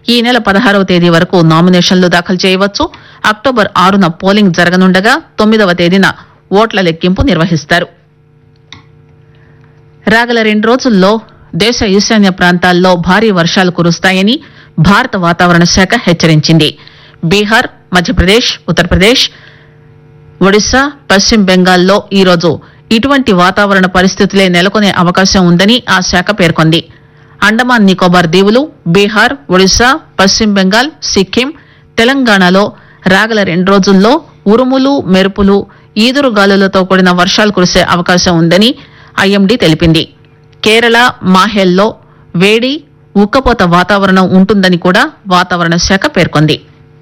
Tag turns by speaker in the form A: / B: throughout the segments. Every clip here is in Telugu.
A: ఈ నెల పదహారవ తేదీ వరకు నామినేషన్లు దాఖలు చేయవచ్చు అక్టోబర్ ఆరున పోలింగ్ జరగనుండగా తొమ్మిదవ తేదీన ఓట్ల లెక్కింపు నిర్వహిస్తారు రాగల రెండు రోజుల్లో దేశ ఈశాన్య ప్రాంతాల్లో భారీ వర్షాలు కురుస్తాయని భారత వాతావరణ శాఖ హెచ్చరించింది బీహార్ మధ్యప్రదేశ్ ఉత్తరప్రదేశ్ ఒడిశా పశ్చిమ బెంగాల్లో ఈరోజు ఇటువంటి వాతావరణ పరిస్థితులే నెలకొనే అవకాశం ఉందని ఆ శాఖ పేర్కొంది అండమాన్ నికోబార్ దీవులు బీహార్ ఒడిశా పశ్చిమ బెంగాల్ సిక్కిం తెలంగాణలో రాగల రెండు రోజుల్లో ఉరుములు మెరుపులు ఈదురుగాలులతో కూడిన వర్షాలు కురిసే అవకాశం ఉందని ఐఎండీ తెలిపింది కేరళ మాహేల్లో వేడి ఉక్కపోత వాతావరణం ఉంటుందని కూడా వాతావరణ శాఖ పేర్కొంది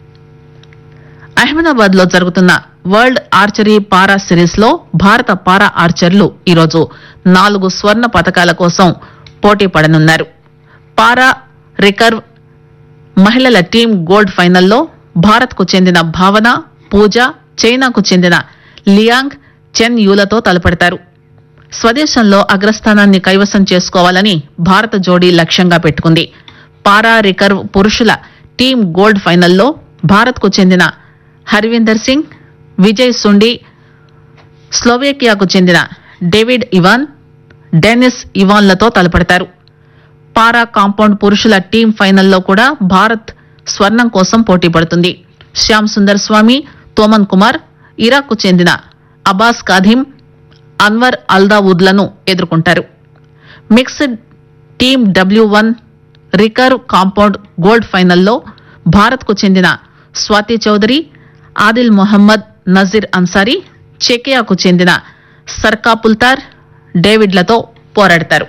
A: అహ్మదాబాద్ లో జరుగుతున్న వరల్డ్ ఆర్చరీ పారా సిరీస్ లో భారత పారా ఆర్చర్లు ఈరోజు నాలుగు స్వర్ణ పతకాల కోసం పోటీ పడనున్నారు పారా రికర్వ్ మహిళల టీం గోల్డ్ ఫైనల్లో భారత్ కు చెందిన భావన పూజ చైనాకు చెందిన లియాంగ్ చెన్ యూలతో తలపడతారు స్వదేశంలో అగ్రస్థానాన్ని కైవసం చేసుకోవాలని భారత జోడీ లక్ష్యంగా పెట్టుకుంది పారా రికర్వ్ పురుషుల టీం గోల్డ్ ఫైనల్లో భారత్ కు చెందిన హర్వీందర్ సింగ్ విజయ్ సుండి స్లోవేకియాకు చెందిన డేవిడ్ ఇవాన్ డెనిస్ ఇవాన్లతో తలపడతారు పారా కాంపౌండ్ పురుషుల టీం ఫైనల్లో కూడా భారత్ స్వర్ణం కోసం పోటీ పడుతుంది శ్యామ్ సుందర్ స్వామి తోమన్ కుమార్ ఇరాక్కు చెందిన అబాస్ కాధిం అన్వర్ అల్దావుద్లను ఎదుర్కొంటారు mixed team W one recurve compound gold ఫైనల్లో భారత్కు చెందిన స్వాతి చౌదరి ఆదిల్ మొహమ్మద్ నజీర్ అన్సారీ చెకియాకు చెందిన సర్కాపుల్తార్ డేవిడ్లతో పోరాడతారు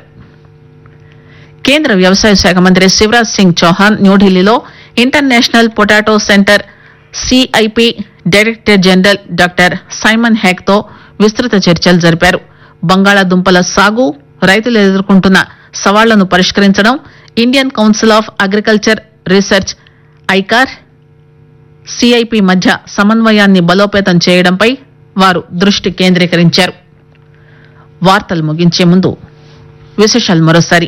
A: కేంద్ర వ్యవసాయ శాఖ మంత్రి శివరాజ్ సింగ్ చౌహాన్ న్యూఢిల్లీలో international potato centre CIP director general doctor Simon Heck తో విస్తృత చర్చలు జరిపారు బంగాళాదుంపల సాగు రైతులు ఎదుర్కొంటున్న సవాళ్లను పరిష్కరించడం Indian council of agriculture research ICAR CIP మధ్య సమన్వయాన్ని బలోపేతం చేయడంపై వారు దృష్టి కేంద్రీకరించారు వార్తలు ముగించే ముందు విశేషాలు మరోసారి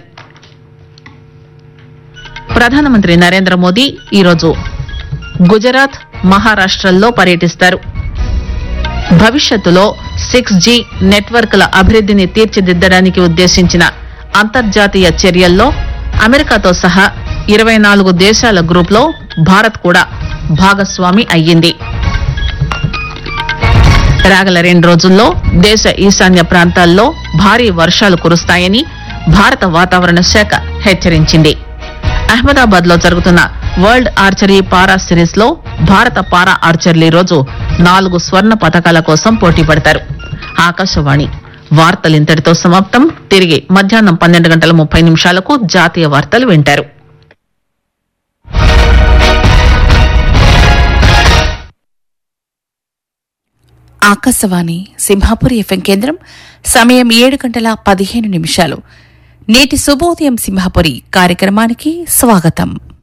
A: ప్రధానమంత్రి నరేంద్ర మోదీ ఈరోజు గుజరాత్ మహారాష్టల్లో పర్యటిస్తారు భవిష్యత్తులో సిక్స్ జీ నెట్వర్క్ల అభివృద్ధిని తీర్చిదిద్దడానికి ఉద్దేశించిన అంతర్జాతీయ చర్యల్లో అమెరికాతో సహా ఇరవై నాలుగు దేశాల గ్రూప్లో భారత్ కూడా భాగస్వామి అయ్యింది రాగల రెండు రోజుల్లో దేశ ఈశాన్య ప్రాంతాల్లో భారీ వర్షాలు కురుస్తాయని భారత వాతావరణ శాఖ హెచ్చరించింది అహ్మదాబాద్ లో జరుగుతున్న వరల్డ్ ఆర్చరీ పారా సిరీస్ లో భారత పారా ఆర్చర్లు ఈ రోజు నాలుగు స్వర్ణ పథకాల కోసం పోటీ పడతారు ఆకాశవాణి వార్తలు ఇంతటితో సమాప్తం తిరిగి మధ్యాహ్నం పన్నెండు గంటల ముప్పై నిమిషాలకు జాతీయ వార్తలు వింటారు
B: ఆకాశవాణి సింహాపురి ఎఫ్ఎం కేంద్రం సమయం ఏడు గంటల పదిహేను నిమిషాలు నేటి శుభోదయం సింహాపురి కార్యక్రమానికి స్వాగతం